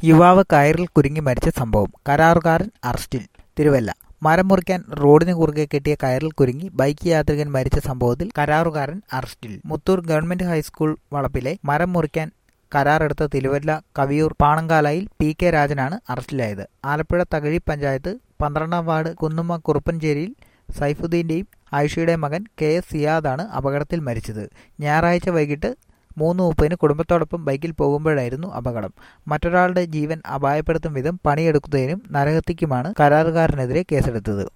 യുവാവ് കയറിൽ കുരുങ്ങി മരിച്ച സംഭവം കരാറുകാരൻ അറസ്റ്റിൽ തിരുവല്ല മരം മുറിക്കാൻ റോഡിന് കുറുകെ കെട്ടിയ കയറിൽ കുരുങ്ങി ബൈക്ക് യാത്രികൻ മരിച്ച സംഭവത്തിൽ കരാറുകാരൻ അറസ്റ്റിൽ മുത്തൂർ ഗവൺമെന്റ് ഹൈസ്കൂൾ വളപ്പിലെ മരം മുറിക്കാൻ കരാറെടുത്ത തിരുവല്ല കവിയൂർ പാണങ്കാലായിൽ പി കെ രാജനാണ് അറസ്റ്റിലായത് ആലപ്പുഴ തകഴി പഞ്ചായത്ത് പന്ത്രണ്ടാം വാർഡ് കുന്നുമ്മ കുറുപ്പഞ്ചേരിയിൽ സൈഫുദ്ദീന്റെയും ആയിഷയുടെയും മകൻ കെ എസ് സിയാദാണ് അപകടത്തിൽ മരിച്ചത് ഞായറാഴ്ച വൈകിട്ട് മൂന്ന് മുപ്പതിന് കുടുംബത്തോടൊപ്പം ബൈക്കിൽ പോകുമ്പോഴായിരുന്നു അപകടം മറ്റൊരാളുടെ ജീവൻ അപായപ്പെടുത്തും വിധം പണിയെടുക്കുന്നതിനും നരഹത്യക്കുമാണ് കരാറുകാരനെതിരെ കേസെടുത്തത്